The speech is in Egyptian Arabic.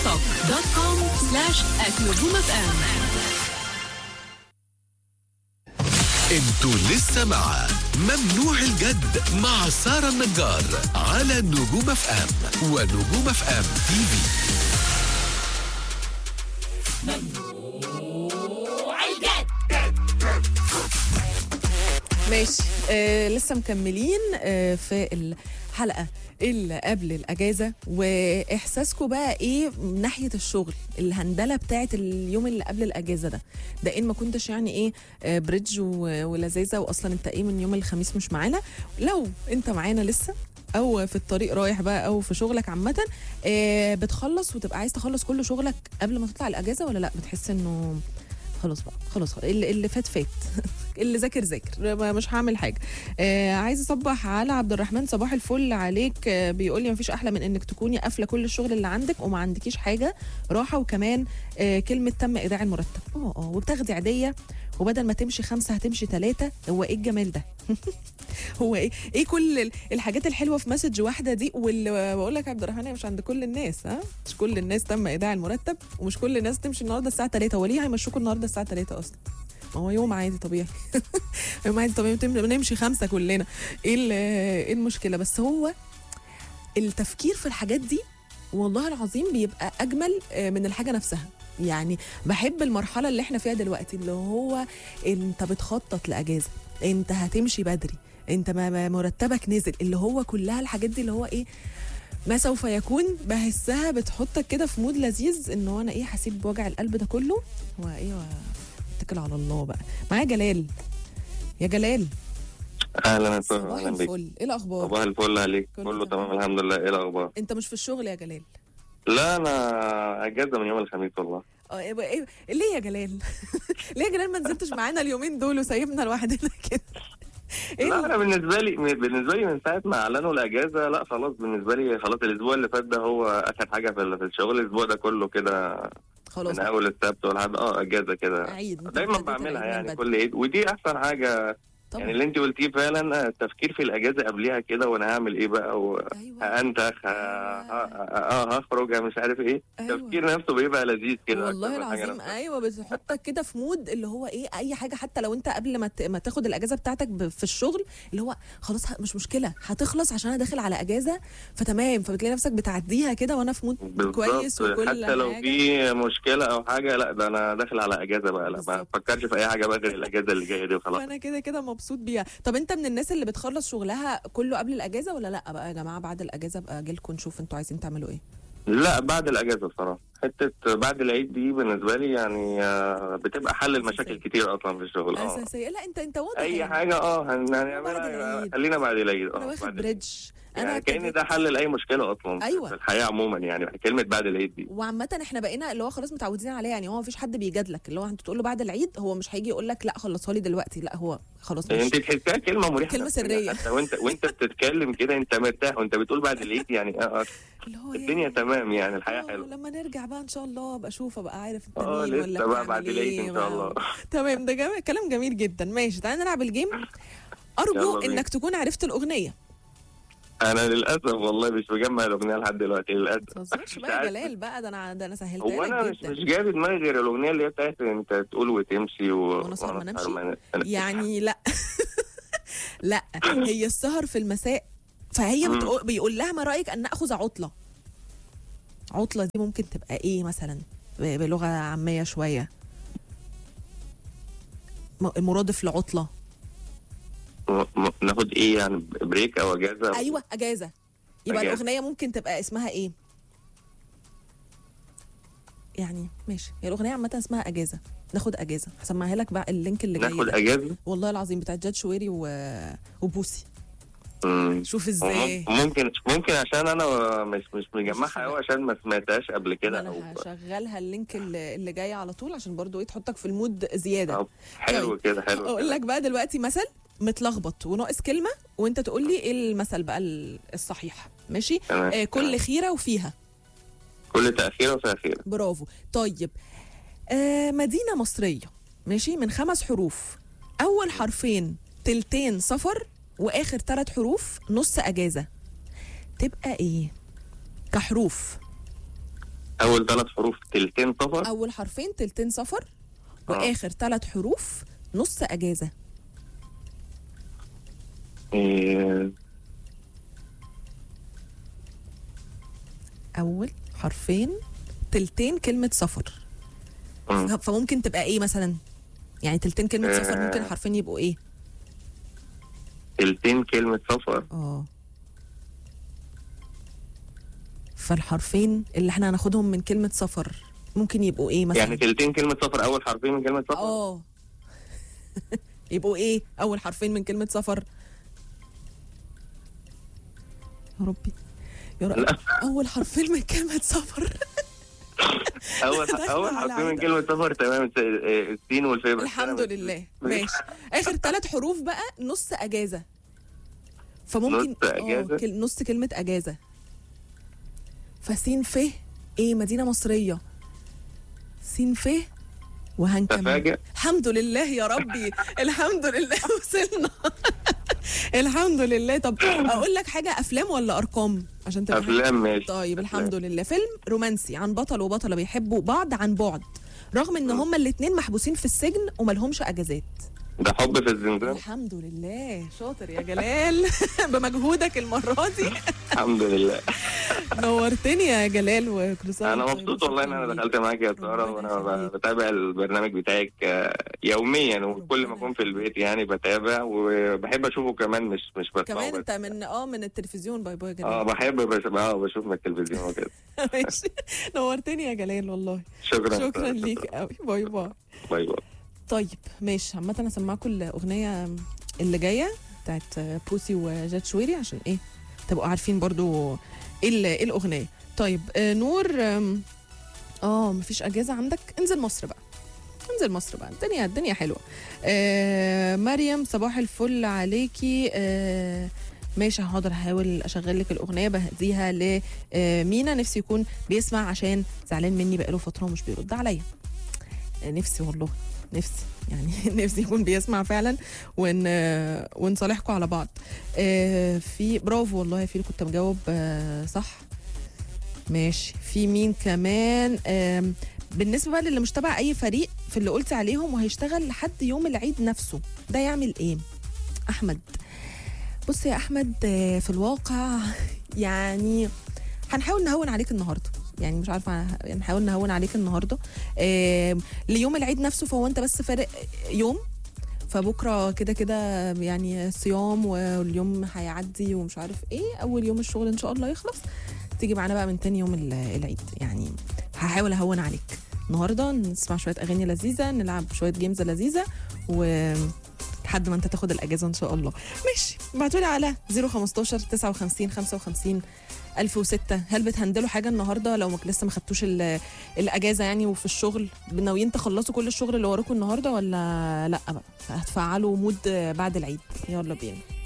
توك دوت كوم سلاش نجوم اف ام انتوا لسه مع ممنوع الجد مع سارة النجار على نجوم اف ام ونجوم اف ام تي في ماشي آه لسه مكملين آه في الحلقه اللي قبل الاجازه واحساسكم بقى ايه من ناحيه الشغل الهندله بتاعت اليوم اللي قبل الاجازه ده ده ان ما كنتش يعني ايه آه بريدج و- ولذاذه واصلا انت ايه من يوم الخميس مش معانا لو انت معانا لسه او في الطريق رايح بقى او في شغلك عامه آه بتخلص وتبقى عايز تخلص كل شغلك قبل ما تطلع الاجازه ولا لا بتحس انه خلاص بقى خلاص خلاص اللي, اللي فات فات اللي ذاكر ذاكر ما- مش هعمل حاجه آه عايز اصبح على عبد الرحمن صباح الفل عليك آه بيقول لي مفيش احلى من انك تكوني قافله كل الشغل اللي عندك وما عندكيش حاجه راحه وكمان آه كلمه تم ايداع المرتب اه اه وبتاخدي عاديه وبدل ما تمشي خمسه هتمشي ثلاثه هو ايه الجمال ده هو ايه ايه كل ال- الحاجات الحلوه في مسج واحده دي واللي بقول لك يا عبد الرحمن هي مش عند كل الناس ها مش كل الناس تم ايداع المرتب ومش كل الناس تمشي النهارده الساعه 3 هو ليه هيمشوكوا النهارده الساعه 3 اصلا ما هو يوم عادي طبيعي يوم عادي طبيعي بتم- بنمشي خمسه كلنا ايه ال- ايه المشكله بس هو التفكير في الحاجات دي والله العظيم بيبقى اجمل آه، من الحاجه نفسها يعني بحب المرحله اللي احنا فيها دلوقتي اللي هو انت بتخطط لاجازه انت هتمشي بدري انت ما ما مرتبك نزل اللي هو كلها الحاجات دي اللي هو ايه ما سوف يكون بحسها بتحطك كده في مود لذيذ ان هو انا ايه هسيب بوجع القلب ده كله هو ايه اتكل على الله بقى معايا جلال يا جلال اهلا يا صباح سهلا اهلا بيك الفل ايه الاخبار صباح الفل عليك كله كله تمام. تمام الحمد لله ايه الاخبار انت مش في الشغل يا جلال لا انا اجازه من يوم الخميس والله اه ايه ايه ليه يا جلال ليه يا جلال ما نزلتش معانا اليومين دول وسايبنا لوحدنا كده ايه لا ال- انا بالنسبه لي بالنسبه لي من ساعه ما اعلنوا الاجازه لا خلاص بالنسبه لي خلاص الاسبوع اللي فات ده هو اخر حاجه في في الشغل الاسبوع ده كله كده خلاص من اول السبت ولحد اه اجازه كده عيد انت دايما ابتديت بعملها العيد من يعني بدري. كل عيد ودي احسن حاجه طبعا يعني اللي انت قلتيه فعلا آه، التفكير في الاجازه قبليها كده وانا هعمل ايه بقى و... ايوه هانتخ ه- ه- ه- هخرج مش عارف ايه أيوة. التفكير نفسه بيبقى لذيذ كده والله أكتر من حاجة العظيم نفسها. ايوه بتحطك كده في مود اللي هو ايه اي حاجه حتى لو انت قبل ما ت- ما تاخد الاجازه بتاعتك ب- في الشغل اللي هو خلاص ه- مش مشكله هتخلص عشان انا داخل على اجازه فتمام فبتلاقي نفسك بتعديها كده وانا في مود بالظبط كويس وكل حتى لو حاجة. في مشكله او حاجه لا ده انا داخل على اجازه بقى لا ما بالظبط. بفكرش في اي حاجه بقى غير الاجازه اللي جايه دي وخلاص فانا كده كده مبسوط بيها طب انت من الناس اللي بتخلص شغلها كله قبل الاجازه ولا لا بقى يا جماعه بعد الاجازه ابقى اجي لكم نشوف انتوا عايزين تعملوا ايه لا بعد الاجازه بصراحه حته بعد العيد دي بالنسبه لي يعني آه، بتبقى حل المشاكل أساسية. كتير اصلا في الشغل اه اساسيه لا انت انت واضح اي يعني. حاجه اه هن- بعد هنعملها العيد. خلينا بعد العيد انا اه واخد بعد بريدج انا يعني كأن ابتديت- ده حل لاي مشكله اصلا أيوة. في الحياه عموما يعني كلمه بعد العيد دي وعامة احنا بقينا اللي هو خلاص متعودين عليه يعني هو مفيش حد بيجادلك اللي هو انت تقول له بعد العيد هو مش هيجي يقول لك لا خلصها لي دلوقتي لا هو خلاص مش انت تحسها كلمه مريحه كلمة نفسياً سرية. حتى وانت وانت بتتكلم كده انت مرتاح وانت بتقول بعد العيد يعني اه آه، اللي هو الدنيا ياه. تمام يعني الحياه آه، حلوه لما نرجع بقى ان شاء الله ابقى اشوف ابقى عارف انت اه مين ولا لسه بقى بتعمل بعد العيد ايه ان شاء بقى. الله تمام ده جميل كلام جميل جدا ماشي تعالى نلعب الجيم ارجو يلا بينا. انك تكون عرفت الاغنيه انا للاسف والله مش مجمع الاغنيه لحد دلوقتي ما للاسف تهزرش مش بقى يا عارف. جلال بقى ده انا ده انا هو سهلتها انا لك مش جدا مش جاي في دماغي غير الاغنيه اللي هي بتاعت انت تقول وتمشي و... وأنا أسهر ما أسهر نمشي؟ ما- يعني لا لا هي السهر في المساء فهي مم. بتقول بيقول لها ما رايك ان ناخذ عطله عطله دي ممكن تبقى ايه مثلا ب- بلغه عاميه شويه م- مرادف لعطله م- م- ناخد ايه يعني بريك او اجازه ايوه اجازه يبقى أجازة. الاغنيه ممكن تبقى اسمها ايه يعني ماشي هي الاغنيه عامه اسمها اجازه ناخد اجازه هسمعها لك بقى اللينك اللي جاي ناخد ده. اجازه والله العظيم بتاعت جاد شويري و... وبوسي مم. شوف ازاي ومم- ممكن ممكن عشان انا مش مش مجمعها قوي عشان ما سمعتهاش قبل كده انا او هشغلها اللينك اللي, اللي جاي على طول عشان برضو ايه تحطك في المود زياده طب حلو طيب. كده حلو اقول كده. لك بقى دلوقتي مثل متلخبط وناقص كلمه وانت تقول لي ايه المثل بقى ال- الصحيح ماشي تمام. آه كل خيره وفيها كل تاخير وتاخير برافو طيب آه مدينه مصريه ماشي من خمس حروف اول حرفين تلتين سفر واخر ثلاث حروف نص اجازه تبقى ايه كحروف اول ثلاث حروف تلتين صفر اول حرفين تلتين سفر آه. واخر ثلاث حروف نص اجازه إيه، اول حرفين تلتين كلمه سفر مم. فممكن تبقى ايه مثلا يعني تلتين كلمه سفر آه. ممكن حرفين يبقوا ايه تلتين كلمة سفر اه فالحرفين اللي احنا هناخدهم من كلمه سفر ممكن يبقوا ايه مثلا يعني تلتين كلمة سفر أول حرفين من كلمة سفر اه يبقوا ايه اول حرفين من كلمه سفر يا ربي يا رب لا. اول حرفين من كلمه سفر أول داخلة أول على حرفين من عادة. كلمة سفر تمام الس- إيه، السين والفاء بس الحمد أنا مش- لله ماشي اخر ثلاث حروف بقى نص اجازه فممكن نص آه، أجازة؟ كل- نص كلمه اجازه فسين ف ايه مدينه مصريه سين ف وهنكمل تفاجئ الحمد لله يا ربي الحمد لله وصلنا الحمد لله طب اقول لك حاجه افلام ولا ارقام عشان تبقى أفلام ماشي طيب الحمد لله فيلم رومانسي عن بطل وبطله بيحبوا بعض عن بعد رغم ان هما الاتنين محبوسين في السجن وملهمش اجازات ده حب في الزنزانة الحمد لله شاطر يا جلال بمجهودك المره دي الحمد لله نورتني يا جلال وكل سنه أنا وأنت طيب مبسوط والله إن وشكراً أنا ليك. دخلت معاك يا سارة ربنا وأنا يخليك. ب- بتابع البرنامج بتاعك آه، يوميا وكل ما أكون في البيت يعني بتابع وبحب أشوفه كمان مش مش بسمعه كمان بس. انت من اه من التلفزيون باي باي يا اه جلال بحب بس اه بشوف من التلفزيون وكده ماشي نورتني يا جلال والله شكرا شكرا ليك قوي باي باي باي باي طيب ماشي عامة انا اسمعكم الاغنية اللي جاية بتاعت بوسي وجات شويري عشان ايه تبقوا عارفين برضو ايه ال- ايه الاغنية طيب آه، نور آم، اه مفيش اجازة عندك انزل مصر بقى انزل مصر بقى الدنيا الدنيا حلوة آه مريم صباح الفل عليكي آه ماشي حاضر هحاول اشغل لك الاغنيه بهديها لمينا نفسي يكون بيسمع عشان زعلان مني بقاله فتره ومش بيرد عليا نفسي والله نفسي يعني نفسي يكون بيسمع فعلا ون ونصالحكم على بعض آه، في برافو والله في اللي كنت مجاوب آه، صح ماشي في مين كمان آم، بالنسبه بقى للي مش تبع اي فريق في اللي قلت عليهم وهيشتغل لحد يوم العيد نفسه ده يعمل ايه احمد بص يا احمد آه، في الواقع يعني هنحاول نهون عليك النهارده يعني مش عارفه يعني نحاول نهون عليك النهارده آه ليوم العيد نفسه فهو انت بس فارق يوم فبكره كده كده يعني صيام واليوم هيعدي ومش عارف ايه اول يوم الشغل ان شاء الله يخلص تيجي معانا بقى من تاني يوم ال- العيد يعني هحاول اهون عليك النهارده نسمع شويه اغاني لذيذه نلعب شويه جيمز لذيذه و لحد ما انت تاخد الاجازه ان شاء الله ماشي ابعتولي على 015 59 55 1006 هل بتهندلوا حاجه النهارده لو ما لسه ما خدتوش ال- الاجازه يعني وفي الشغل ناويين تخلصوا كل الشغل اللي وراكم النهارده ولا لا بقى هتفعلوا مود بعد العيد يلا بينا